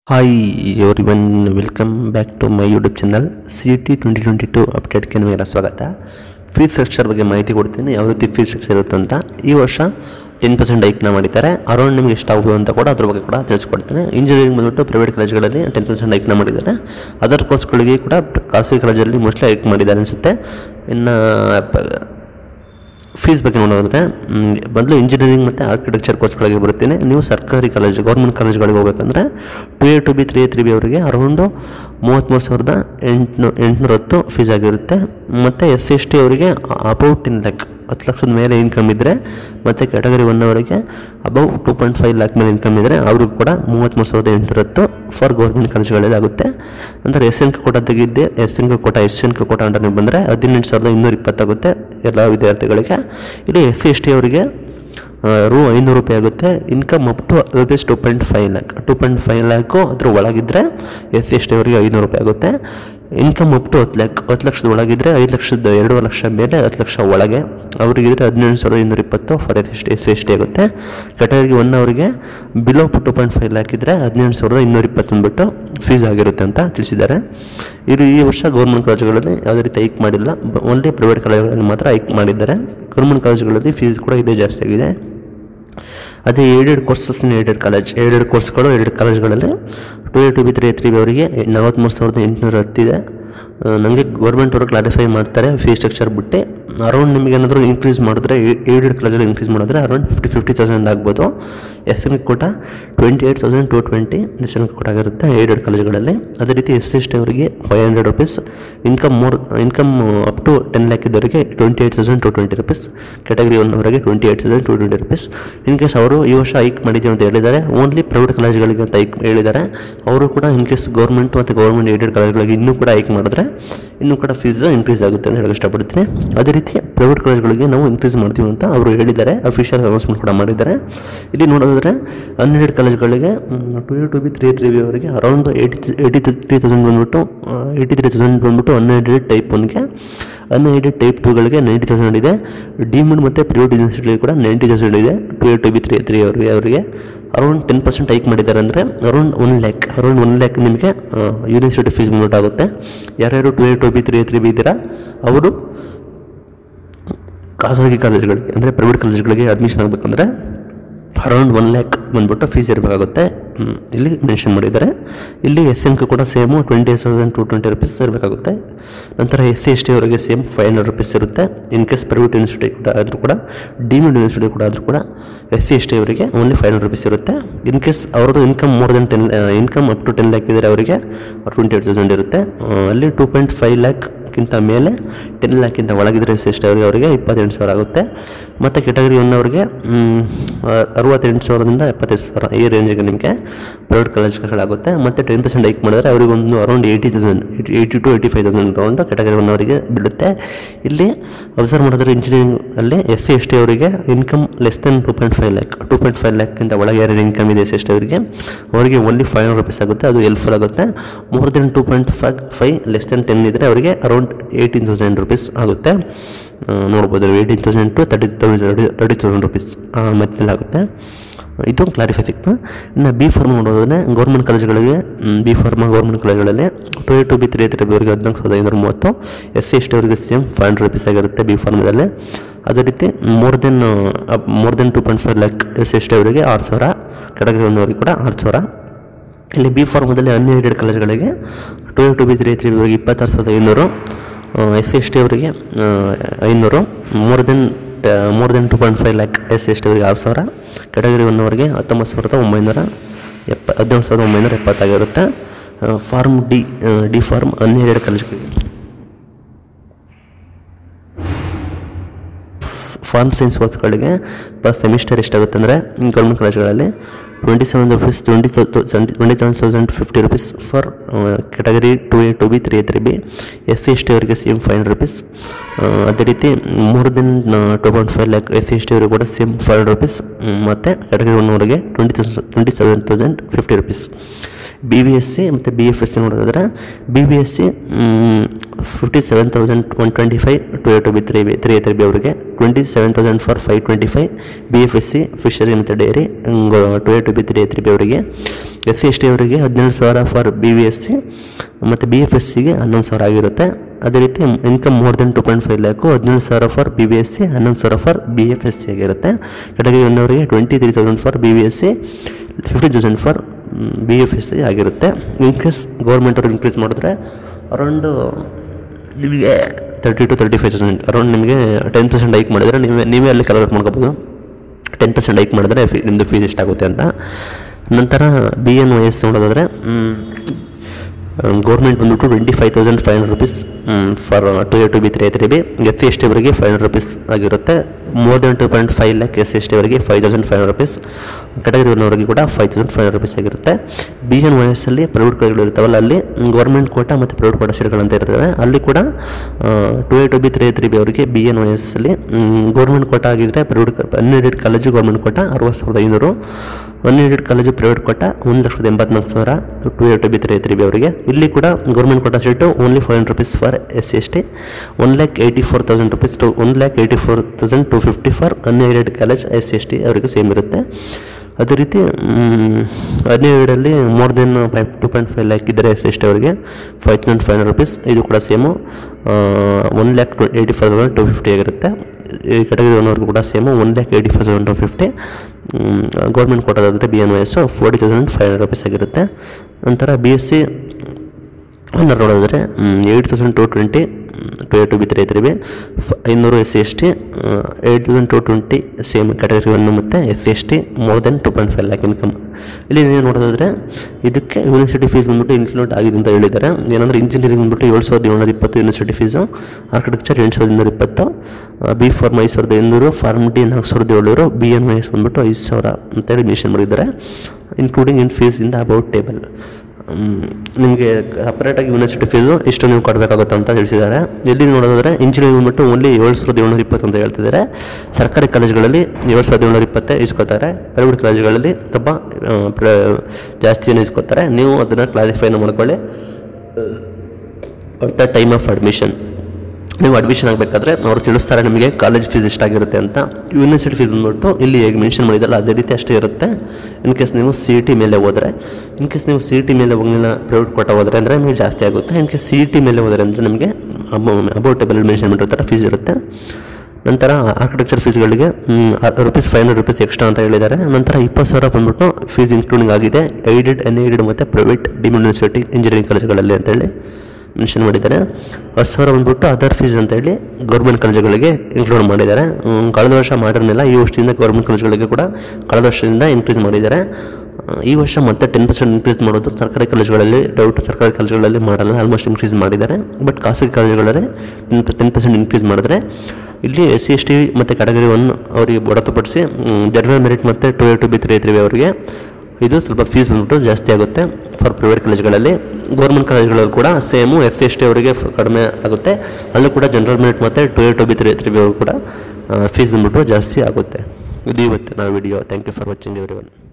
hi everyone welcome back to my YouTube channel C T twenty twenty two ಅಪ್ಡೇಟ್ಗೆ ನಿಮಗೆಲ್ಲ ಸ್ವಾಗತ fees structure ಬಗ್ಗೆ ಮಾಹಿತಿ ಕೊಡ್ತೀನಿ ಯಾವ ರೀತಿ ಫೀಸ್ ಸ್ಟ್ರಕ್ಚರ್ ಇರುತ್ತೆ ಅಂತ ಈ ವರ್ಷ ಟೆನ್ ಪರ್ಸೆಂಟ್ ಹೈಕ್ನ ಮಾಡಿದ್ದಾರೆ ಅರೌಂಡ್ ನಿಮಗೆ ಎಷ್ಟಾಗ್ಬೋದು ಅಂತ ಕೂಡ ಅದ್ರ ಬಗ್ಗೆ ಕೂಡ ತಿಳಿಸ್ಕೊಡ್ತೀನಿ ಇಂಜಿನಿಯರಿಂಗ್ ಬಂದ್ಬಿಟ್ಟು ಪ್ರೈವೇಟ್ ಕಾಲೇಜ್ಗಳಲ್ಲಿ ಟೆನ್ ಪರ್ಸೆಂಟ್ ಹೈಕ್ನ ಮಾಡಿದ್ದಾರೆ ಅದರ್ ಕೋರ್ಸ್ಗಳಿಗೆ ಕೂಡ ಖಾಸಗಿ ಕಾಲೇಜಲ್ಲಿ ಮೋಸ್ಟ್ಲಿ ಹೈಕ್ ಮಾಡಿದ್ದಾರೆ ಅನಿಸುತ್ತೆ ಇನ್ನು ಫೀಸ್ ಬಗ್ಗೆ ನೋಡೋದಾದ್ರೆ ಮ್, ಮೊದಲು ಇಂಜಿನಿಯರಿಂಗ್ ಮತ್ತು ಆರ್ಕಿಟೆಕ್ಚರ್ ಕೋರ್ಸ್ಗಳಿಗೆ ಬರುತ್ತೇನೆ ನೀವು ಸರ್ಕಾರಿ ಕಾಲೇಜ್ ಗೌರ್ಮೆಂಟ್ ಕಾಲೇಜ್ಗಳಿಗೆ ಹೋಗ್ಬೇಕಂದ್ರೆ two A two B three A three B ಅವರಿಗೆ ಅರೌಂಡು ಮೂವತ್ತ್ಮೂರು ಸಾವಿರದ ಎಂಟುನೂ ಎಂಟುನೂರ ಹತ್ತು ಫೀಸ್ ಆಗಿರುತ್ತೆ ಮತ್ತು ಎಸ್ ಸಿ ಎಸ್ ಟಿ ಅವರಿಗೆ ಅಬೌಟ್ ಟೆನ್ ಲ್ಯಾಕ್ ಹತ್ತು ಲಕ್ಷದ ಮೇಲೆ ಇನ್ಕಮ್ ಇದ್ದರೆ ಮತ್ತು ಕ್ಯಾಟಗರಿ ಒನ್ ಅವರಿಗೆ above two point five lakh ಮೇಲೆ ಇನ್ಕಮ್ ಇದ್ದರೆ ಅವ್ರಿಗೂ ಕೂಡ ಮೂವತ್ತ್ಮೂರು ಸಾವಿರದ ಎಂಟುನೂರ ಹತ್ತು ಫಾರ್ ಗೌರ್ಮೆಂಟ್ ಕಾಲೇಜ್ಗಳಲ್ಲಿ ಆಗುತ್ತೆ ನಂತರ ಎಸ್ ಎನ್ ಕೋಟ ತೆಗಿದ್ದೆ S N quota S N quota ಅಂತ ನೀವು ಬಂದರೆ ಹದಿನೆಂಟು ಸಾವಿರದ ಇನ್ನೂರ ಇಪ್ಪತ್ತಾಗುತ್ತೆ ಎಲ್ಲ ವಿದ್ಯಾರ್ಥಿಗಳಿಗೆ ಇಲ್ಲಿ ಎಸ್ ಸಿ ಎಸ್ ಟಿ ಅವರಿಗೆ ಆ, ರು ಐನೂರು ರೂಪಾಯಿ ಆಗುತ್ತೆ income up to rupees two point five lakh two point five lakh ಅದ್ರ ಒಳಗಿದ್ದರೆ ಎಸ್ ಸಿ ಎಸ್ ಟಿ ಅವರಿಗೆ ಐನೂರು ರೂಪಾಯಿ ಆಗುತ್ತೆ ಇನ್ಕಮ್ ಅಪ್ ಟು ಹತ್ತು ಲ್ಯಾಕ್ ಹತ್ತು ಲಕ್ಷದ ಒಳಗಿದ್ರೆ ಐದು ಲಕ್ಷದ ಎರಡೂವರೆ ಲಕ್ಷ ಮೇಲೆ ಹತ್ತು ಲಕ್ಷ ಒಳಗೆ ಅವರಿಗಿದ್ರೆ ಹದಿನೆಂಟು ಸಾವಿರದ ಇನ್ನೂರ ಇಪ್ಪತ್ತು for S S T S C S T ಆಗುತ್ತೆ ಕ್ಯಾಟಗರಿ ಒನ್ ಅವರಿಗೆ below two point five lakh ಇದ್ದರೆ ಹದಿನೆಂಟು ಸಾವಿರದ ಇನ್ನೂರ ಇಪ್ಪತ್ತೊಂದು ಬಿಟ್ಟು ಫೀಸ್ ಆಗಿರುತ್ತೆ ಅಂತ ತಿಳಿಸಿದ್ದಾರೆ ಇದು ಈ ವರ್ಷ ಗೌರ್ಮೆಂಟ್ ಕಾಲೇಜುಗಳಲ್ಲಿ ಯಾವುದೇ ರೀತಿ ಹೈಕ್ ಮಾಡಿಲ್ಲ ಓನ್ಲಿ ಪ್ರೈವೇಟ್ ಕಾಲೇಜುಗಳಲ್ಲಿ ಮಾತ್ರ ಹೈಕ್ ಮಾಡಿದ್ದಾರೆ ಗೌರ್ಮೆಂಟ್ ಕಾಲೇಜುಗಳಲ್ಲಿ ಫೀಸ್ ಕೂಡ ಇದೇ ಜಾಸ್ತಿ ಆಗಿದೆ ಅದೇ aided courses aided college aided ಕೋರ್ಸ್ಗಳು ಏಡೆಡ್ ಕಾಲೇಜ್ಗಳಲ್ಲಿ two A two B three three B ಅವರಿಗೆ ನಲವತ್ತ್ಮೂರು ಸಾವಿರದ ಎಂಟುನೂರ ಹತ್ತಿದೆ ನನಗೆ ಗೌರ್ಮೆಂಟ್ ಅವರು ಕ್ಲಾರಿಫೈ ಮಾಡ್ತಾರೆ ಫೀ ಸ್ಟ್ರಕ್ಚರ್ ಬಿಟ್ಟು ಅರೌಂಡ್ ನಿಮಗೆ ಏನಾದರೂ ಇನ್ಕ್ರೀಸ್ ಮಾಡಿದ್ರೆ ಏಡೆಡ್ ಕಾಲೇಜಲ್ಲಿ ಇನ್ಕ್ರೀಸ್ ಮಾಡಿದ್ರೆ ಅರೌಂಡ್ ಫಿಫ್ಟಿ ಫಿಫ್ಟಿ ತೌಸಂಡ್ ಆಗ್ಬೋದು ಎಸ್ ಎನ್ ಕೂಡ twenty eight thousand two twenty S N ಕೂಡ ಆಗಿರುತ್ತೆ ಏಡೆಡ್ ಕಾಲೇಜ್ಗಳಲ್ಲಿ ಅದೇ ರೀತಿ ಎಸ್ ಸಿ ಎಸ್ ಟಿ ಅವರಿಗೆ five hundred rupees income more income up to ten lakh ಇದ್ದವರಿಗೆ twenty eight thousand two twenty rupees category one ಅವರಿಗೆ twenty eight thousand two twenty rupees in case ಅವರು ಈ ವರ್ಷ ಹೈಕ್ ಮಾಡಿದ್ದೀವಿ ಅಂತ ಹೇಳಿದ್ದಾರೆ ಓನ್ಲಿ ಪ್ರೈವೇಟ್ ಕಾಲೇಜ್ಗಳಿಗೆ ಅಂತ ಹೈಕ್ ಹೇಳಿದ್ದಾರೆ ಅವರು ಕೂಡ ಇನ್ ಕೇಸ್ ಗೌರ್ಮೆಂಟ್ ಮತ್ತು ಗೌರ್ಮೆಂಟ್ ಏಡೆಡ್ ಕಾಲೇಜ್ಗಳಿಗೆ ಇನ್ನೂ ಕೂಡ ಹೈಕ್ ಮಾಡಿದ್ರೆ ಇನ್ನೂ ಕೂಡ ಫೀಸ್ ಇನ್ಕ್ರೀಸ್ ಆಗುತ್ತೆ ಅಂತ ಹೇಳಕ್ಕೆ ಇಷ್ಟಪಡ್ತೀನಿ ಅದೇ ರೀತಿ ಪ್ರೈವೇಟ್ ಕಾಲೇಜ್ಗಳಿಗೆ ನಾವು ಇನ್ಕ್ರೀಸ್ ಮಾಡ್ತೀವಿ ಅಂತ ಅವರು ಹೇಳಿದ್ದಾರೆ ಅಫಿಷಿಯಲ್ ಅನೌನ್ಸ್ಮೆಂಟ್ ಕೂಡ ಮಾಡಿದ್ದಾರೆ ಇಲ್ಲಿ ನೋಡೋದಾದ್ರೆ ಹನ್ನೆರಡು ಕಾಲೇಜ್ಗಳಿಗೆ two A two B three three B ಅವರಿಗೆ around eighty eighty three thousand ಬಂದ್ಬಿಟ್ಟು ಏಯ್ಟಿ ತ್ರೀ ತೌಸಂಡ್ ಬಂದ್ಬಿಟ್ಟು ಹನ್ನೆರಡು ಟೈಪ್ ಒನ್ಗೆ ಅನ್ಎಡೆಡ್ ಟೈಪ್ ಟೂಗಳಿಗೆ ನೈಂಟಿ ತೌಸಂಡ್ ಇದೆ ಡಿಮಿಡ್ ಮತ್ತು ಪ್ರೈವೇಟ್ ಯೂನಿವರ್ಸಿಟಿಗೆ ಕೂಡ ನೈಂಟಿ ತೌಸಂಡ್ ಇದೆ two A two B three three ಅವರಿಗೆ ಅವರಿಗೆ ಅರೌಂಡ್ ಟೆನ್ ಪರ್ಸೆಂಟ್ ಹೈಕ್ ಮಾಡಿದ್ದಾರೆ ಅಂದರೆ around one lakh around one lakh ನಿಮಗೆ ಯೂನಿವರ್ಸಿಟಿ ಫೀಸ್ ಬಂದ್ಬಿಟ್ಟು ಆಗುತ್ತೆ ಯಾರ್ಯಾರು two A two B three three B ಇದ್ದೀರಾ ಅವರು ಖಾಸಗಿ ಕಾಲೇಜುಗಳಿಗೆ ಅಂದರೆ ಪ್ರೈವೇಟ್ ಕಾಲೇಜುಗಳಿಗೆ ಅಡ್ಮಿಷನ್ ಆಗಬೇಕಂದ್ರೆ ಅರೌಂಡ್ ಒನ್ ಲ್ಯಾಕ್ ಬಂದ್ಬಿಟ್ಟು ಫೀಸ್ ಇರಬೇಕಾಗುತ್ತೆ ಹ್ಮ್, ಇಲ್ಲಿ ಮೆನ್ಷನ್ ಮಾಡಿದ್ದಾರೆ ಇಲ್ಲಿ ಎಸ್ ಎನ್ಗೆ ಕೂಡ same twenty thousand two twenty rupees ಇರಬೇಕಾಗುತ್ತೆ ನಂತರ ಎಸ್ ಸಿ ಎಸ್ ಟಿ ಅವರಿಗೆ ಸೇಮ್ ಫೈವ್ ಹಂಡ್ರೆಡ್ ರುಪೀಸ್ ಇರುತ್ತೆ ಇನ್ ಕೇಸ್ ಪ್ರೈವೇಟ್ ಯೂನಿವರ್ಸಿಟಿ ಕೂಡ ಆದರೂ ಕೂಡ ಡಿಮಿಡ್ ಯೂನಿವರ್ಸಿಟಿ ಕೂಡ ಆದರೂ ಕೂಡ ಎಸ್ ಸಿ ಎಸ್ ಟಿ ಅವರಿಗೆ ಓನ್ಲಿ ಫೈವ್ ಹಂಡ್ರೆಡ್ ರುಪೀಸ್ ಇರುತ್ತೆ ಇನ್ ಕೇಸ್ ಅವ್ರದ್ದು income more than ten income up to ten lakh ಇದ್ದರೆ ಅವರಿಗೆ ಟ್ವೆಂಟಿ ಏಟ್ ತೌಸಂಡ್ ಇರುತ್ತೆ ಆ, ಅಲ್ಲಿ ಟೂ ಪಾಯಿಂಟ್ ಫೈವ್ ಲ್ಯಾಕ್ಗಿಂತ ಮೇಲೆ ಟೆನ್ ಲ್ಯಾಕ್ಗಿಂತ ಒಳಗಿದ್ರೆ ಎಸ್ ಎಸ್ ಟಿ ಅವರಿಗೆ ಅವರಿಗೆ ಇಪ್ಪತ್ತೆಂಟು ಸಾವಿರ ಆಗುತ್ತೆ ಮತ್ತು ಕೆಟಗರಿ ಒನ್ ಅವರಿಗೆ ಮ್, ಆ, ಅರವತ್ತೆಂಟು ಸಾವಿರದಿಂದ ಎಪ್ಪತ್ತೈದು ಸಾವಿರ ಈ ರೇಂಜಿಗೆ ನಿಮಗೆ ಪ್ರೈವೇಟ್ ಕಾಲೇಜ್ಗಳಾಗುತ್ತೆ ಮತ್ತು ಟೆನ್ ಪರ್ಸೆಂಟ್ ಹೈಕ್ ಮಾಡಿದ್ರೆ ಅವರಿಗೆ ಒಂದು around eighty thousand eighty two eighty five thousand round category one ಅವರಿಗೆ ಬೀಳುತ್ತೆ ಇಲ್ಲಿ ಅಬ್ಸರ್ವ್ ಮಾಡಿದ್ರೆ ಇಂಜಿನಿಯರಿಂಗ್ ಅಲ್ಲಿ ಎಸ್ ಸಿ ಎಸ್ ಟಿ ಅವರಿಗೆ income less than two point five lakh two point five ಲ್ಯಾಕ್ಗಿಂತ ಒಳಗೆ ಯಾರು ಇನ್ಕಮ್ ಇದೆ ಎಸ್ ಎಸ್ ಟಿ ಅವರಿಗೆ ಅವರಿಗೆ ಓನ್ಲಿ ಫೈವ್ ಹಂಡ್ರೆಡ್ ರುಪೀಸ್ ಆಗುತ್ತೆ ಅದು ಎಲ್ಫುಲ್ ಆಗುತ್ತೆ more than two point five five less than ten ಇದ್ದರೆ ಅವರಿಗೆ ಅರೌಂಡ್ ಏಯ್ಟೀನ್ ತೌಸಂಡ್ ರುಪೀಸ್ ಆಗುತ್ತೆ ಆ, ನೋಡ್ಬೋದು eighteen thousand to thirty thousand thirty thousand rupees ಮಧ್ಯದಲ್ಲಾಗುತ್ತೆ ಇದು ಕ್ಲಾರಿಫೈ ಸಿಕ್ತು ಇನ್ನು ಬಿ ಫಾರ್ಮ್ ನೋಡೋದಾದ್ರೆ ಗೌರ್ಮೆಂಟ್ ಕಾಲೇಜುಗಳಿಗೆ ಬಿ ಫಾರ್ಮ ಗೌರ್ಮೆಂಟ್ ಕಾಲೇಜುಗಳಲ್ಲಿ two A two B three three B ಅವರಿಗೆ ಹದಿನಾಲ್ಕು ಸಾವಿರದ ಐನೂರ ಮೂವತ್ತು ಎಸ್ ಸಿ ಎಸ್ ಟಿ ಅವರಿಗೆ ಸೇಮ್ ಫೈವ್ ಹಂಡ್ರೆಡ್ ರುಪೀಸ್ ಆಗಿರುತ್ತೆ ಬಿ ಫಾರ್ಮದಲ್ಲಿ ಅದೇ ರೀತಿ more than more than two point five lakh S C S T ಅವರಿಗೆ ಆರು ಸಾವಿರ ಕೆಟಗರಿ ಒನ್ನವರಿಗೆ ಕೂಡ ಆರು ಸಾವಿರ ಇಲ್ಲಿ ಬಿ ಫಾರ್ಮದಲ್ಲಿ ಅನ್ಎಡೆಡ್ ಕಾಲೇಜುಗಳಿಗೆ two A two B three three ಅವರಿಗೆ ಇಪ್ಪತ್ತಾರು ಸಾವಿರದ ಐನೂರು ಎಸ್ ಸಿ ಎಸ್ ಟಿ ಅವರಿಗೆ ಐನೂರು more than more than two point five lakh S C S T ಅವರಿಗೆ ಆರು ಸಾವಿರ ಕೆಟಗರಿ ಒನ್ ಅವರಿಗೆ ಹತ್ತೊಂಬತ್ತು ಸಾವಿರದ ಒಂಬೈನೂರ ಎಪ್ಪ ಹದಿನೇಳು ಸಾವಿರದ ಒಂಬೈನೂರ ಎಪ್ಪತ್ತಾಗಿರುತ್ತೆ ಫಾರ್ಮ್ ಡಿ ಡಿ ಫಾರ್ಮ್ ಹನ್ನೆರಡು ಕಾಲೇಜುಗಳಿಗೆ ಫಾರ್ಮ್ ಸೈನ್ಸ್ ಕೋರ್ಸ್ಗಳಿಗೆ ಪರ್ ಸೆಮಿಸ್ಟರ್ ಎಷ್ಟಾಗುತ್ತೆ ಅಂದರೆ ಗೌರ್ಮೆಂಟ್ ಕಾಲೇಜ್ಗಳಲ್ಲಿ twenty seven rupees twenty twenty seven thousand fifty rupees for category two A two B three A three B S C S T ಅವರಿಗೆ same five hundred rupees ಅದೇ ರೀತಿ more than two point five lakh S C S T ಅವರಿಗೆ ಕೂಡ same five hundred rupees ಮತ್ತು category one ಅವರಿಗೆ twenty thousand twenty seven thousand fifty rupees B B S C ಮತ್ತು B F S C ನೋಡೋದಾದ್ರೆ B B S C fifty seven thousand one twenty five two A two B three B three A three B ಅವರಿಗೆ twenty seven thousand for five twenty five B F S C fishery ಮತ್ತು dairy two A two B three A three B ಅವರಿಗೆ S C S T ಅವರಿಗೆ ಹದಿನೇಳು ಸಾವಿರ for B V S C ಮತ್ತು B F S ಸಿಗೆ ಹನ್ನೊಂದು ಸಾವಿರ ಆಗಿರುತ್ತೆ ಅದೇ ರೀತಿ income more than two point five lakh ಹದಿನೇಳು ಸಾವಿರ for B B S C ಹನ್ನೊಂದು ಸಾವಿರ for B F S C ಆಗಿರುತ್ತೆ ಕೆಟಗರಿ ಒನ್ನವರಿಗೆ twenty three thousand for B B S C fifty thousand for B F S C ಆಗಿರುತ್ತೆ in case government ಅವರು increase ಮಾಡಿದ್ರೆ around ನಿಮಗೆ thirty two thirty five thousand around ನಿಮಗೆ ten percent hike ಮಾಡಿದರೆ ನೀವೇ ನೀವೇ ಅಲ್ಲಿ ಕ್ಯಾಲ್ಕುಲೇಟ್ ಮಾಡ್ಕೋಬೋದು ಟೆನ್ ಪರ್ಸೆಂಟ್ ಹೈಕ್ ಮಾಡಿದ್ರೆ ಫೀ ನಿಮ್ಮದು ಫೀಸ್ ಎಷ್ಟಾಗುತ್ತೆ ಅಂತ ನಂತರ ಬಿ ಎನ್ ವೈ ಎಸ್ ನೋಡೋದಾದರೆ ಗೌರ್ಮೆಂಟ್ ಬಂದ್ಬಿಟ್ಟು twenty five thousand five hundred rupees for two A two B three A three B S C S ಟಿವರೆಗೆ ಫೈವ್ ಹಂಡ್ರೆಡ್ ರುಪೀಸ್ ಆಗಿರುತ್ತೆ more than two point five lakh S C S ಟಿವರೆಗೆ five thousand five hundred rupees category ಒನ್ನವರೆಗೆ ಕೂಡ five thousand five hundred rupees ಆಗಿರುತ್ತೆ B N Y S ಅಲ್ಲಿ private ಕಾಲೇಜ್ಗಳು ಇರ್ತಾವಲ್ಲ ಅಲ್ಲಿ ಗೌರ್ಮೆಂಟ್ ಕೋಟಾ ಮತ್ತು ಪ್ರೈವೇಟ್ ಕೋಟಾ ಸೀಟ್ಗಳಂತ ಇರ್ತವೆ ಅಲ್ಲಿ ಕೂಡ two A two B three A three B ಅವರಿಗೆ ಬಿ ಎನ್ ವೈ ಎಸ್ ಅಲ್ಲಿ ಗೌರ್ಮೆಂಟ್ ಕೋಟಾ ಆಗಿದ್ದರೆ private unaided college government quota ಅರವತ್ತು ಸಾವಿರದ ಐನೂರು ಅನ್ಎಡೆಡ್ ಕಾಲೇಜು ಪ್ರೈವೇಟ್ ಕೋಟಾ ಒಂದು ಲಕ್ಷದ ಎಂಬತ್ನಾಲ್ಕು ಸಾವಿರ two A two B three A three B ಅವರಿಗೆ ಇಲ್ಲಿ ಕೂಡ government quota seat only five hundred rupees for S C S T one lakh eighty four thousand rupees to one lakh eighty four thousand two fifty for unaided college S C S T ಅವರಿಗೆ same ಇರುತ್ತೆ ಅದೇ ರೀತಿ ಹದಿನೇಳರಲ್ಲಿ more than five two point five lakh ಇದ್ದರೆ S S T ಅವರಿಗೆ five thousand five hundred rupees ಇದು ಕೂಡ same one lakh two eighty five thousand two fifty ಆಗಿರುತ್ತೆ ಈ ಕೆಟಗರಿ ಒನ್ವರೆಗೂ ಕೂಡ same one lakh eighty five thousand two fifty government ಕೊಟ್ಟೋದಾದರೆ B N Y S forty thousand five hundred rupees ಆಗಿರುತ್ತೆ ನಂತರ B S C ಅನ್ನರ್ ನೋಡಿದ್ರೆ eight thousand two twenty two A two B three three B ಫ ಐನೂರು S C S T eight thousand two twenty same category one ಮತ್ತು S C S T more than two point five lakh income ಇಲ್ಲಿ ನೀವು ನೋಡೋದಾದ್ರೆ ಇದಕ್ಕೆ university fees ಬಂದ್ಬಿಟ್ಟು include ಆಗಿದೆ ಅಂತ ಹೇಳಿದ್ದಾರೆ ಏನಂದರೆ ಇಂಜಿನಿಯರಿಂಗ್ ಬಂದ್ಬಿಟ್ಟು ಏಳು ಸಾವಿರದ ಏಳ್ನೂರ ಇಪ್ಪತ್ತು ಯೂನಿವರ್ಸಿಟಿ ಫೀಸು ಆರ್ಕಿಟೆಕ್ಚರ್ ಎಂಟು ಸಾವಿರದ ಇನ್ನೂರ ಇಪ್ಪತ್ತು ಬಿ ಫಾರ್ಮ್ ಐದು ಸಾವಿರದ ಇನ್ನೂರು ಫಾರ್ಮ್ ಡಿ ನಾಲ್ಕು ಸಾವಿರದ ಏಳ್ನೂರು ಬಿ ಎನ್ ವೈ ಎಸ್ ಬಂದ್ಬಿಟ್ಟು ಐದು ಸಾವಿರ ಅಂತೇಳಿ ಮೆನ್ಷನ್ ಮಾಡಿದ್ದಾರೆ including in fees in the above table ನಿಮಗೆ ಸಪ್ರೇಟಾಗಿ ಯೂನಿವರ್ಸಿಟಿ ಫೀಸು ಇಷ್ಟು ನೀವು ಕೊಡಬೇಕಾಗುತ್ತೆ ಅಂತ ತಿಳಿಸಿದ್ದಾರೆ ಎಲ್ಲಿ ನೋಡೋದಾದ್ರೆ ಇಂಜಿನಿಯರಿಂಗ್ ಬಂದ್ಬಿಟ್ಟು ಓನ್ಲಿ ಏಳು ಸಾವಿರದ ಏಳ್ನೂರ ಇಪ್ಪತ್ತು ಅಂತ ಹೇಳ್ತಿದ್ದಾರೆ ಸರ್ಕಾರಿ ಕಾಲೇಜುಗಳಲ್ಲಿ ಏಳು ಸಾವಿರದ ಏಳ್ನೂರ ಇಪ್ಪತ್ತೇ ಇಸ್ಕೋತಾರೆ ಪ್ರೈವೇಟ್ ಕಾಲೇಜುಗಳಲ್ಲಿ ತುಂಬ ಆ, ಪ್ರ ಜಾಸ್ತಿಯನ್ನು ಇಸ್ಕೋತಾರೆ ನೀವು ಅದನ್ನು ಕ್ಲಾರಿಫೈನ ಮಾಡ್ಕೊಳ್ಳಿ at the time of admission ನೀವು ಅಡ್ಮಿಷನ್ ಆಗಬೇಕಾದ್ರೆ ಅವ್ರು ತಿಳಿಸ್ತಾರೆ ನಿಮಗೆ ಕಾಲೇಜ್ ಫೀಸ್ ಎಷ್ಟಾಗಿರುತ್ತೆ ಅಂತ ಯೂನಿವರ್ಸಿಟಿ ಫೀಸ್ ಬಂದ್ಬಿಟ್ಟು ಇಲ್ಲಿ ಹೇಗೆ ಮೆನ್ಷನ್ ಮಾಡಿದಲ್ಲ ಅದೇ ರೀತಿ ಅಷ್ಟೇ ಇರುತ್ತೆ ಇನ್ ಕೇಸ್ ನೀವು ಸಿ ಇ ಟಿ ಮೇಲೆ ಹೋದರೆ ಇನ್ ಕೇಸ್ ನೀವು ಸಿ ಇ ಟಿ ಮೇಲೆ ಹೋಗಿಲ್ಲ ಪ್ರೈವೇಟ್ ಕೊಟ್ಟ ಹೋದರೆ ಅಂದರೆ ನಿಮಗೆ ಜಾಸ್ತಿ ಆಗುತ್ತೆ in case C E T ಮೇಲೆ ಹೋದರೆ ಅಂದರೆ ನಿಮಗೆ ಅಬೌಟ್ ಟೇಬಲ್ ಮೆನ್ಷನ್ ಮಾಡಿರ್ತಾರೆ ಫೀಸ್ ಇರುತ್ತೆ ನಂತರ ಆರ್ಕಿಟೆಕ್ಚರ್ ಫೀಸ್ಗಳಿಗೆ rupees five hundred rupees extra ಅಂತ ಹೇಳಿದ್ದಾರೆ ನಂತರ ಇಪ್ಪತ್ತು ಸಾವಿರ ಬಂದ್ಬಿಟ್ಟು ಫೀಸ್ ಇನ್ಕ್ಲೂಡಿಂಗ್ ಆಗಿದೆ ಏಡೆಡ್ ಅನ್ ಏಡೆಡ್ ಮತ್ತು ಪ್ರೈವೇಟ್ ಡಿಮ್ ಯೂನಿವರ್ಸಿಟಿ ಇಂಜಿನಿಯರಿಂಗ್ ಕಾಲೇಜುಗಳಲ್ಲಿ ಅಂತೇಳಿ ಮೆನ್ಷನ್ ಮಾಡಿದ್ದಾರೆ ಹತ್ತು ಸಾವಿರ ಬಂದ್ಬಿಟ್ಟು ಅದರ್ ಫೀಸ್ ಅಂತೇಳಿ ಗೌರ್ಮೆಂಟ್ ಕಾಲೇಜುಗಳಿಗೆ ಇನ್ಕ್ಲೂಡ್ ಮಾಡಿದ್ದಾರೆ ಹ್ಮ್, ಕಳೆದ ವರ್ಷ ಮಾಡಿರಲಿಲ್ಲ ಈ ವರ್ಷದಿಂದ ಗೌರ್ಮೆಂಟ್ ಕಾಲೇಜುಗಳಿಗೆ ಕೂಡ ಕಳೆದ ವರ್ಷದಿಂದ ಇನ್ಕ್ರೀಸ್ ಮಾಡಿದ್ದಾರೆ ಆ, ಈ ವರ್ಷ ಮತ್ತೆ ಟೆನ್ ಪರ್ಸೆಂಟ್ ಇನ್ಕ್ರೀಸ್ ಮಾಡೋದು ಸರ್ಕಾರಿ ಕಾಲೇಜುಗಳಲ್ಲಿ ಡೌಟ್ ಸರ್ಕಾರಿ ಕಾಲೇಜುಗಳಲ್ಲಿ ಮಾಡಲ್ಲ ಆಲ್ಮೋಸ್ಟ್ ಇನ್ಕ್ರೀಸ್ ಮಾಡಿದ್ದಾರೆ ಬಟ್ ಖಾಸಗಿ ಕಾಲೇಜುಗಳಲ್ಲಿ ಟೆನ್ ಪರ್ಸೆಂಟ್ ಇನ್ಕ್ರೀಸ್ ಮಾಡಿದ್ರೆ ಇಲ್ಲಿ ಎಸ್ ಸಿ ಎಸ್ ಟಿ ಮತ್ತು ಕ್ಯಾಟಗರಿ ಒನ್ ಅವರಿಗೆ ಹೊರತುಪಡಿಸಿ ಜನರಲ್ ಮೆರಿಟ್ ಮತ್ತು two A two B three three ಅವರಿಗೆ ಇದು ಸ್ವಲ್ಪ ಫೀಸ್ ಬಂದ್ಬಿಟ್ಟು ಜಾಸ್ತಿ ಆಗುತ್ತೆ ಫಾರ್ ಪ್ರೈವೇಟ್ ಕಾಲೇಜ್ಗಳಲ್ಲಿ ಗೌರ್ಮೆಂಟ್ ಕಾಲೇಜ್ಗಳಲ್ಲಿ ಕೂಡ same S C S T ಅವರಿಗೆ ಫ- ಕಡಿಮೆ ಆಗುತ್ತೆ ಅಲ್ಲೂ ಕೂಡ ಜನರಲ್ ಮೆರಿಟ್ ಮತ್ತು two A two B three three ಅವರು ಕೂಡ ಫೀಸ್ ಬಂದ್ಬಿಟ್ಟು ಜಾಸ್ತಿ ಆಗುತ್ತೆ ಇದು ಇವತ್ತಿನ video thank you for watching every one